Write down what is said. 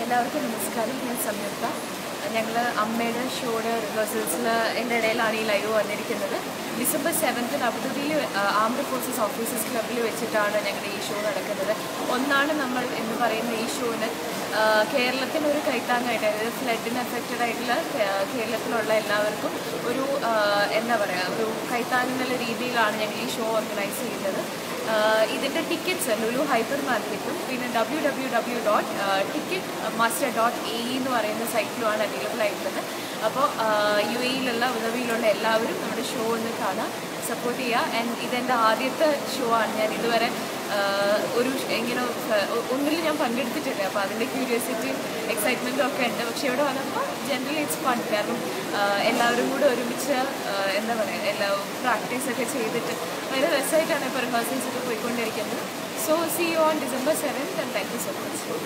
എല്ലാവർക്കും നമസ്കാരം ഞാൻ സംയുക്ത ഞങ്ങൾ അമ്മയുടെ ഷോയുടെ റിഹേഴ്സൽസിൽ എൻ്റെ ഇടയിലാണ് ഈ ലൈവ് വന്നിരിക്കുന്നത് ഡിസംബർ സെവൻത്തിന് അബുദാബിയിൽ ആംഡ് ഫോഴ്സസ് ഓഫീസേഴ്സ് ക്ലബ്ബിൽ വെച്ചിട്ടാണ് ഞങ്ങളുടെ ഈ ഷോ നടക്കുന്നത് ഒന്നാണ് നമ്മൾ എന്ന് പറയുന്ന ഈ ഷോന് കേരളത്തിന് ഒരു കൈത്താങ്ങായിട്ട് അതായത് ഫ്ലഡിന് അഫക്റ്റഡ് ആയിട്ടുള്ള കേ- കേരളത്തിലുള്ള എല്ലാവർക്കും ഒരു ആ, എന്താ പറയുക ഒരു കൈത്താങ്ങ് എന്നുള്ള രീതിയിലാണ് ഞങ്ങൾ ഈ ഷോ ഓർഗനൈസ് ചെയ്യുന്നത് ആഹ് ഇതിൻ്റെ ടിക്കറ്റ്സ് ലുലു ഹൈപ്പർ മാർക്കറ്റും പിന്നെ W W W dot Ticketmaster dot A എന്ന് പറയുന്ന സൈറ്റിലുമാണ് അവൈലബിൾ ആയിട്ടുള്ളത് അപ്പോൾ യു എയിലുള്ള ഉദവിയിലുള്ള എല്ലാവരും നമ്മുടെ ഷോ ഒന്ന് കാണാം സപ്പോർട്ട് ചെയ്യുക ആൻഡ് ഇതെൻ്റെ ആദ്യത്തെ ഷോ ആണ് ഞാൻ ഇതുവരെ ആഹ് ഒരു ഷ- ഇങ്ങനെ ഫ- ഒ- ഒന്നിലും ഞാൻ പങ്കെടുത്തിട്ടില്ല അപ്പോൾ അതിൻ്റെ ക്യൂരിയോസിറ്റിയും എക്സൈറ്റ്മെൻറ്റും ഒക്കെ ഉണ്ട് പക്ഷേ ഇവിടെ വന്നപ്പോൾ ജനറലി ഇറ്റ്സ് ഫൺ കാരണം ആഹ് എല്ലാവരും കൂടെ ഒരുമിച്ച് ആഹ് എന്താ പറയുക എല്ലാ പ്രാക്ടീസ് ഒക്കെ ചെയ്തിട്ട് വളരെ രസമായിട്ടാണ് ഇപ്പോൾ റിഹേഴ്സൽസ് ഒക്കെ പോയിക്കൊണ്ടിരിക്കുന്നത് so see you on December seventh and thank you so much